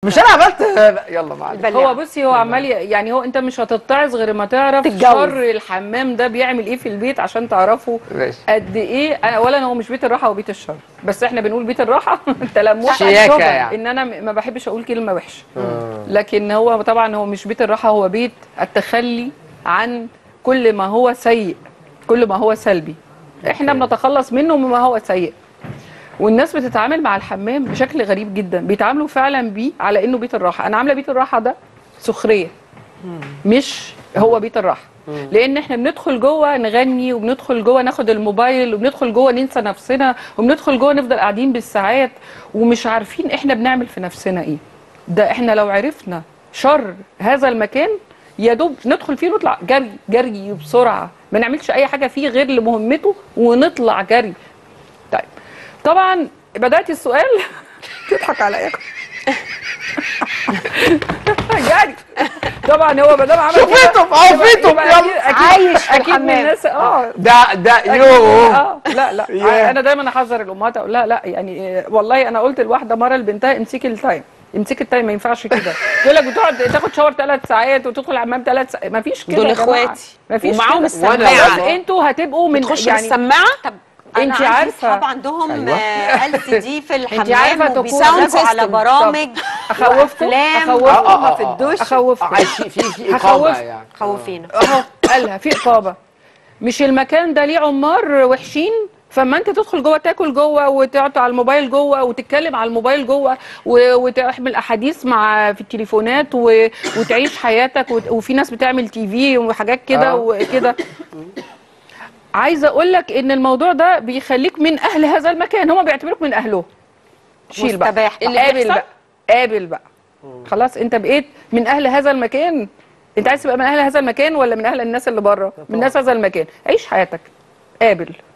مش انا عملت يلا معلش هو بصي هو عمال ي- يعني هو انت مش هتتعظ غير ما تعرف تتجوز. شر الحمام ده بيعمل ايه في البيت عشان تعرفوا ماشي قد ايه انا اولا هو مش بيت الراحه هو بيت الشر بس احنا بنقول بيت الراحه تلمح شياكة شغل. يعني. ان انا م- ما بحبش اقول كلمه وحشه لكن هو طبعا هو مش بيت الراحه هو بيت التخلي عن كل ما هو سيء كل ما هو سلبي احنا بنتخلص منه مما هو سيء والناس بتتعامل مع الحمام بشكل غريب جدا بيتعاملوا فعلا بيه على انه بيت الراحه انا عامله بيت الراحه ده سخريه مش هو بيت الراحه لان احنا بندخل جوه نغني وبندخل جوه ناخد الموبايل وبندخل جوه ننسى نفسنا وبندخل جوه نفضل قاعدين بالساعات ومش عارفين احنا بنعمل في نفسنا ايه ده احنا لو عرفنا شر هذا المكان يا دوب ندخل فيه ونطلع جري جري بسرعه ما نعملش اي حاجه فيه غير لمهمته ونطلع جري طيب طبعا بدات السؤال تضحك عليا جري طبعا هو ما دام عمل كده شوفيتهم عوفيتهم يبقى يلا أكيد- أكيد عايش في اكيد من الحمام. الناس اه ده ده أكيد- يوه اه لا لا ياه. انا دايما احذر الامهات اقول لها لا يعني آه، والله انا قلت لواحده مره لبنتها امسكي التايم امسكي التايم ما ينفعش كده تقول لك بتقعد تاخد شاور ثلاث ساعات وتدخل الحمام ثلاث ساعات ما فيش كده دول يا جماعة. اخواتي ما فيش ومعاهم كده. السماعه بس انتوا هتبقوا من تخش يعني بالسماعه طب انت انا عندي عارفة. اصحاب عندهم أيوة. ال سي دي في انت عارفة الحمام تكون وبيتفرجوا sound على system. برامج اخوفكم وافلام اخوفكم وهم في الدش اخوفكم عايش في في في هخوف. اقامه يعني خوفينا اهو قالها في اقامه مش المكان ده ليه عمار وحشين فما انت تدخل جوه تاكل جوه وتقعد على الموبايل جوه وتتكلم على الموبايل جوه و- وتحمل احاديث مع في التليفونات و... وتعيش حياتك وت... وفي ناس بتعمل تي في وحاجات كده آه. وكده عايزه اقول لك ان الموضوع ده بيخليك من اهل هذا المكان هم بيعتبروك من اهله شيل بقى مستباح بقى. اللي قابل بقى قابل بقى خلاص انت بقيت من اهل هذا المكان انت عايز تبقى من اهل هذا المكان ولا من اهل الناس اللي بره من ناس هذا المكان عيش حياتك قابل